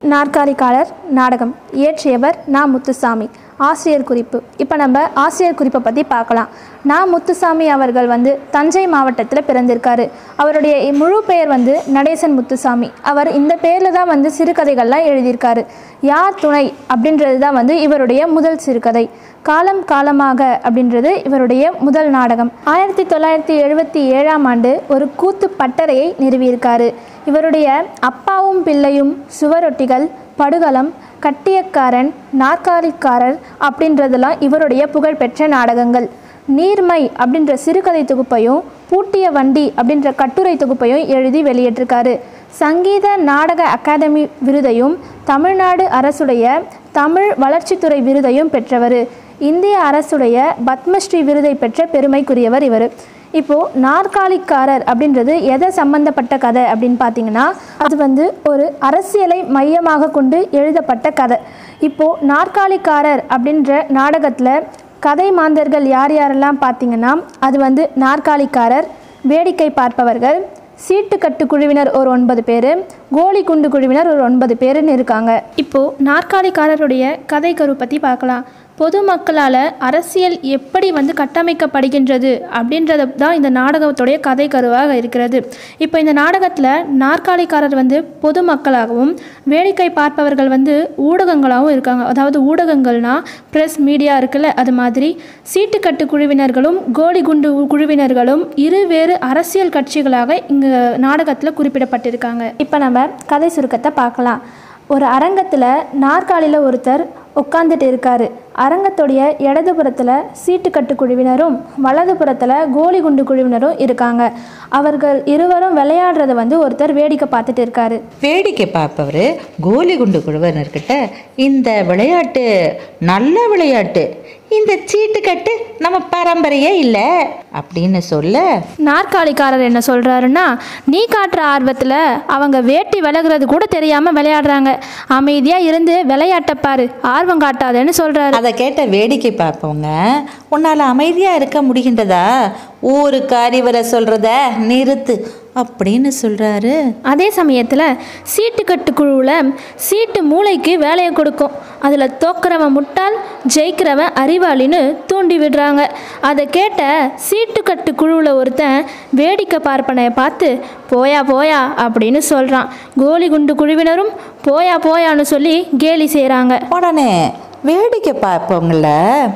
நாற்காலிக்காரர் நாடகம் இயற்றியவர் நா முத்துசாமி ஆசிரியர் குறிப்பு இப்போ நம்ம ஆசிரியர் குறிப்பை பற்றி பார்க்கலாம் நா முத்துசாமி அவர்கள் வந்து தஞ்சை மாவட்டத்தில் பிறந்திருக்காரு அவருடைய முழு பெயர் வந்து நடேசன் முத்துசாமி அவர் இந்த பேரில் தான் வந்து சிறுகதைகள்லாம் எழுதியிருக்காரு யார் துணை அப்படின்றது தான் வந்து இவருடைய முதல் சிறுகதை காலம் காலமாக அப்படின்றது இவருடைய முதல் நாடகம் ஆயிரத்தி தொள்ளாயிரத்தி எழுபத்தி ஏழாம் ஆண்டு ஒரு கூத்து பட்டறையை நிறுவியிருக்காரு இவருடைய அப்பாவும் பிள்ளையும் சுவரொட்டிகள் படுகளம் கட்டியக்காரன் நாற்காலிக்காரர் அப்படின்றதெல்லாம் இவருடைய புகழ்பெற்ற நாடகங்கள் நீர்மை அப்படின்ற சிறுகதை தொகுப்பையும் பூட்டிய வண்டி அப்படின்ற கட்டுரை தொகுப்பையும் எழுதி வெளியிட்டிருக்காரு சங்கீத நாடக அகாதமி விருதையும் தமிழ்நாடு அரசுடைய தமிழ் வளர்ச்சித்துறை விருதையும் பெற்றவர் இந்திய அரசுடைய பத்மஸ்ரீ விருதை பெற்ற பெருமைக்குரியவர் இவர் இப்போது நாற்காலிக்காரர் அப்படின்றது எதை சம்பந்தப்பட்ட கதை அப்படின்னு பார்த்தீங்கன்னா அது வந்து ஒரு அரசியலை மையமாக கொண்டு எழுதப்பட்ட கதை இப்போது நாற்காலிக்காரர் அப்படின்ற நாடகத்தில் கதை மாந்தர்கள் யார் யாரெல்லாம் பார்த்தீங்கன்னா அது வந்து நாற்காலிக்காரர் வேடிக்கை பார்ப்பவர்கள் சீட்டுக்கட்டு குழுவினர் ஒரு ஒன்பது பேர் கோலி குண்டு குழுவினர் ஒரு ஒன்பது பேருன்னு இருக்காங்க இப்போது நாற்காலிக்காரருடைய கதை கரு பற்றி பார்க்கலாம் பொதுமக்களால் அரசியல் எப்படி வந்து கட்டமைக்கப்படுகின்றது அப்படின்றது தான் இந்த நாடகத்துடைய கதை கருவாக இருக்கிறது இப்போ இந்த நாடகத்தில் நாற்காலிக்காரர் வந்து பொதுமக்களாகவும் வேடிக்கை பார்ப்பவர்கள் வந்து ஊடகங்களாகவும் இருக்காங்க அதாவது ஊடகங்கள்னா ப்ரெஸ் மீடியா இருக்குல்ல அது மாதிரி சீட்டுக்கட்டு குழுவினர்களும் கோலி குண்டு குழுவினர்களும் இருவேறு அரசியல் கட்சிகளாக இங்கே நாடகத்தில் குறிப்பிடப்பட்டிருக்காங்க இப்போ நம்ம கதை சுருக்கத்தை பார்க்கலாம் ஒரு அரங்கத்தில் நாற்காலியில் ஒருத்தர் உட்காந்துட்டு இருக்காரு அரங்கத்துடைய இடதுபுறத்தில் சீட்டுக்கட்டு குழுவினரும் வலதுபுறத்தில் கோலி குண்டு குழுவினரும் இருக்காங்க அவர்கள் இருவரும் விளையாடுறத வந்து ஒருத்தர் வேடிக்கை பார்த்துட்டு இருக்காரு வேடிக்கை பார்ப்பவர் கோலி குண்டு குழுவினர்கிட்ட இந்த விளையாட்டு நல்ல விளையாட்டு இந்த சீட்டு கட்டு நம்ம பரம்பரையே இல்லை அப்படின்னு சொல்ல நாற்காலிக்காரர் என்ன சொல்கிறாருன்னா நீ காட்டுற ஆர்வத்தில் அவங்க வேட்டி விலகுறது கூட தெரியாமல் விளையாடுறாங்க அமைதியாக இருந்து விளையாட்டப்பாரு ஆர்வம் காட்டாதேன்னு சொல்கிறாரு அதை கேட்ட வேடிக்கை பார்ப்பவங்க உன்னால் அமைதியாக இருக்க முடிகின்றதா ஊருக்கு அறிவுரை சொல்கிறத நிறுத்து அப்படின்னு சொல்கிறாரு அதே சமயத்தில் சீட்டுக்கட்டு குழுவில் சீட்டு மூளைக்கு வேலையை கொடுக்கும் அதில் தோக்குறவன் முட்டாள் ஜெயிக்கிறவன் அறிவாளின்னு தூண்டி விடுறாங்க அதை கேட்ட சீட்டுக்கட்டு குழுவில் ஒருத்தன் வேடிக்கை பார்ப்பனையை பார்த்து போயா போயா அப்படின்னு சொல்கிறான் கோலி குண்டு குழுவினரும் போயா போயான்னு சொல்லி கேலி செய்கிறாங்க உடனே வேடிக்கை பார்ப்பவங்கள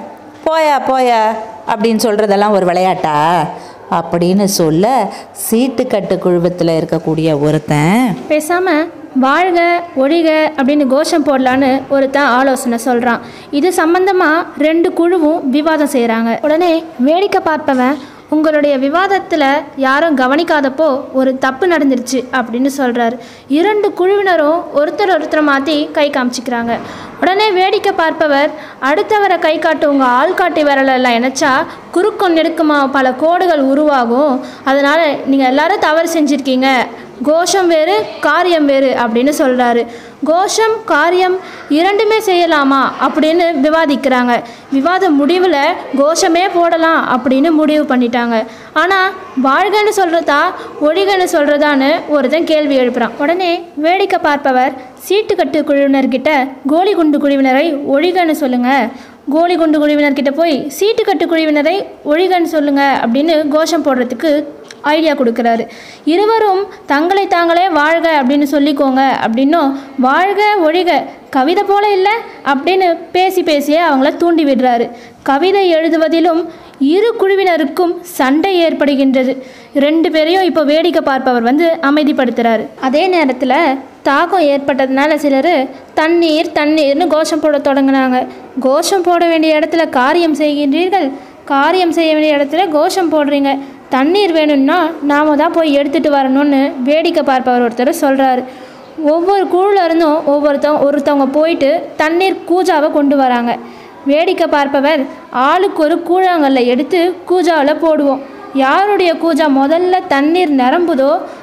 போயா போயா அப்படின்னு சொல்கிறதெல்லாம் ஒரு விளையாட்டா அப்படின்னு சொல்ல சீட்டுக்கட்டு குழுவத்தில் இருக்கக்கூடிய ஒருத்தன் பேசாமல் வாழ்க ஒழிக அப்படின்னு கோஷம் போடலான்னு ஒருத்தன் ஆலோசனை சொல்கிறான் இது சம்பந்தமாக ரெண்டு குழுவும் விவாதம் செய்கிறாங்க உடனே வேடிக்கை பார்ப்பவன் உங்களுடைய விவாதத்தில் யாரும் கவனிக்காதப்போ ஒரு தப்பு நடந்துருச்சு அப்படின்னு சொல்கிறாரு இரண்டு குழுவினரும் ஒருத்தர் ஒருத்தரை மாற்றி கை காமிச்சிக்கிறாங்க உடனே வேடிக்கை பார்ப்பவர் அடுத்தவரை கை காட்டு உங்கள் ஆள்காட்டி விரலெல்லாம் இணைச்சா குறுக்கும் நெடுக்குமா பல கோடுகள் உருவாகும் அதனால் நீங்கள் எல்லாரும் தவறு செஞ்சுருக்கீங்க கோஷம் வேறு காரியம் வேறு அப்படின்னு சொல்கிறாரு கோஷம் காரியம் இரண்டுமே செய்யலாமா அப்படின்னு விவாதிக்கிறாங்க விவாத முடிவில் கோஷமே போடலாம் அப்படின்னு முடிவு பண்ணிட்டாங்க ஆனால் வாழ்கன்னு சொல்கிறதா ஒழிகன்னு சொல்கிறதான்னு ஒருத்தன் கேள்வி எழுப்புறான் உடனே வேடிக்கை பார்ப்பவர் சீட்டுக்கட்டு குழுவினர்கிட்ட கோலி குண்டு குழுவினரை ஒழிகன்னு சொல்லுங்கள் கோலி குண்டு குழுவினர்கிட்ட போய் சீட்டுக்கட்டு குழுவினரை ஒழிகன்னு சொல்லுங்க அப்படின்னு கோஷம் போடுறதுக்கு ஐடியா கொடுக்குறாரு இருவரும் தங்களை தாங்களே வாழ்க அப்படின்னு சொல்லிக்கோங்க அப்படின்னும் வாழ்க ஒழிக கவிதை போல இல்லை அப்படின்னு பேசி பேசியே அவங்கள தூண்டி விடுறாரு கவிதை எழுதுவதிலும் இரு குழுவினருக்கும் சண்டை ஏற்படுகின்றது ரெண்டு பேரையும் இப்போ வேடிக்கை பார்ப்பவர் வந்து அமைதிப்படுத்துகிறாரு அதே நேரத்தில் தாகம் ஏற்பட்டதுனால சிலர் தண்ணீர் தண்ணீர்னு கோஷம் போட தொடங்கினாங்க கோஷம் போட வேண்டிய இடத்துல காரியம் செய்கின்றீர்கள் காரியம் செய்ய வேண்டிய இடத்துல கோஷம் போடுறீங்க தண்ணீர் வேணும்னா நாம தான் போய் எடுத்துகிட்டு வரணும்னு வேடிக்கை பார்ப்பவர் ஒருத்தர் சொல்கிறாரு ஒவ்வொரு குழுல இருந்தும் ஒவ்வொருத்தவங்க ஒருத்தவங்க போயிட்டு தண்ணீர் கூஜாவை கொண்டு வராங்க வேடிக்கை பார்ப்பவர் ஆளுக்கு ஒரு கூழாங்கல்ல எடுத்து கூஜாவில் போடுவோம் யாருடைய கூஜா முதல்ல தண்ணீர் நிரம்புதோ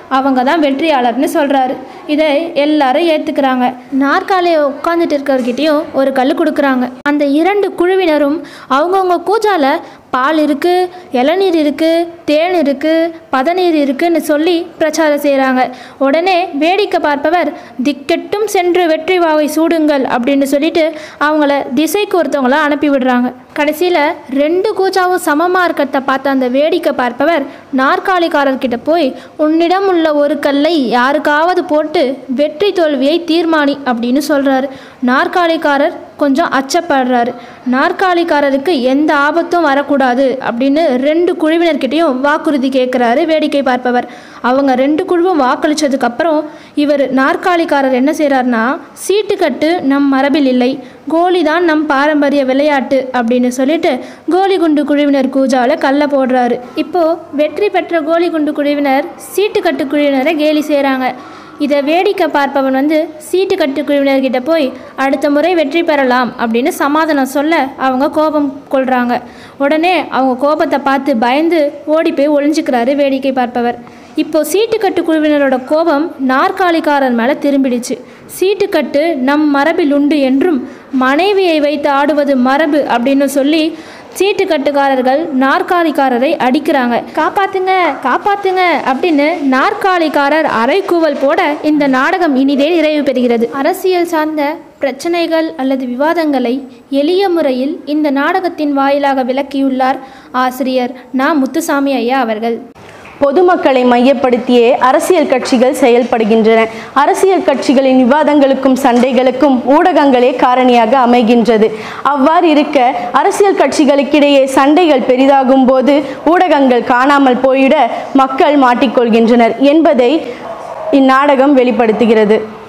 அவங்க தான் வெற்றியாளர்னு சொல்கிறாரு இதை எல்லாரும் ஏற்றுக்கிறாங்க நாற்காலியை உட்காந்துட்டு இருக்கிறவர்கிட்டயும் ஒரு கல் கொடுக்குறாங்க அந்த இரண்டு குழுவினரும் அவங்கவுங்க கூஜால பால் இருக்குது இளநீர் இருக்குது தேன் இருக்குது பதநீர் இருக்குன்னு சொல்லி பிரச்சாரம் செய்கிறாங்க உடனே வேடிக்கை பார்ப்பவர் திக்கெட்டும் சென்று வெற்றி வாகை சூடுங்கள் அப்படின்னு சொல்லிட்டு அவங்கள திசைக்கு ஒருத்தவங்கள அனுப்பி விடுறாங்க கடைசியில் ரெண்டு கூஜாவும் சமமாக இருக்கிறத பார்த்த அந்த வேடிக்கை பார்ப்பவர் நாற்காலிக்காரர்கிட்ட போய் உன்னிடம் உள்ள ஒரு கல்லை யாருக்காவது போட்டு வெற்றி தோல்வியை தீர்மானி அப்படின்னு சொல்கிறாரு நாற்காலிக்காரர் கொஞ்சம் அச்சப்படுறாரு நாற்காலிக்காரருக்கு எந்த ஆபத்தும் வரக்கூடாது அப்படின்னு ரெண்டு குழுவினர்கிட்டையும் வாக்குறுதி கேட்குறாரு வேடிக்கை பார்ப்பவர் அவங்க ரெண்டு குழுவும் வாக்களிச்சதுக்கப்புறம் இவர் நாற்காலிக்காரர் என்ன செய்கிறாருன்னா சீட்டுக்கட்டு நம் மரபில் இல்லை கோலி தான் நம் பாரம்பரிய விளையாட்டு அப்படின்னு சொல்லிட்டு கோலி குண்டு குழுவினர் கூஜாவில் கல்ல போடுறாரு இப்போது வெற்றி பெற்ற கோலி குண்டு குழுவினர் சீட்டுக்கட்டு குழுவினரை கேலி செய்கிறாங்க இதை வேடிக்கை பார்ப்பவன் வந்து சீட்டு கட்டு குழுவினர்கிட்ட போய் அடுத்த முறை வெற்றி பெறலாம் அப்படின்னு சமாதானம் சொல்ல அவங்க கோபம் கொள்கிறாங்க உடனே அவங்க கோபத்தை பார்த்து பயந்து ஓடி போய் ஒளிஞ்சுக்கிறாரு வேடிக்கை பார்ப்பவர் இப்போ சீட்டுக்கட்டு குழுவினரோட கோபம் நாற்காலிக்காரர் மேலே திரும்பிடுச்சு சீட்டுக்கட்டு நம் மரபில் உண்டு என்றும் மனைவியை வைத்து ஆடுவது மரபு அப்படின்னு சொல்லி சீட்டுக்கட்டுக்காரர்கள் நாற்காலிக்காரரை அடிக்கிறாங்க காப்பாத்துங்க காப்பாத்துங்க அப்படின்னு நாற்காலிக்காரர் அரைக்கூவல் போட இந்த நாடகம் இனிதே நிறைவு பெறுகிறது அரசியல் சார்ந்த பிரச்சனைகள் அல்லது விவாதங்களை எளிய முறையில் இந்த நாடகத்தின் வாயிலாக விளக்கியுள்ளார் ஆசிரியர் நா முத்துசாமி ஐயா அவர்கள் பொதுமக்களை மையப்படுத்தியே அரசியல் கட்சிகள் செயல்படுகின்றன அரசியல் கட்சிகளின் விவாதங்களுக்கும் சண்டைகளுக்கும் ஊடகங்களே காரணியாக அமைகின்றது அவ்வாறு இருக்க அரசியல் கட்சிகளுக்கிடையே சண்டைகள் பெரிதாகும் போது ஊடகங்கள் காணாமல் போயிட மக்கள் மாட்டிக்கொள்கின்றனர் என்பதை இந்நாடகம் வெளிப்படுத்துகிறது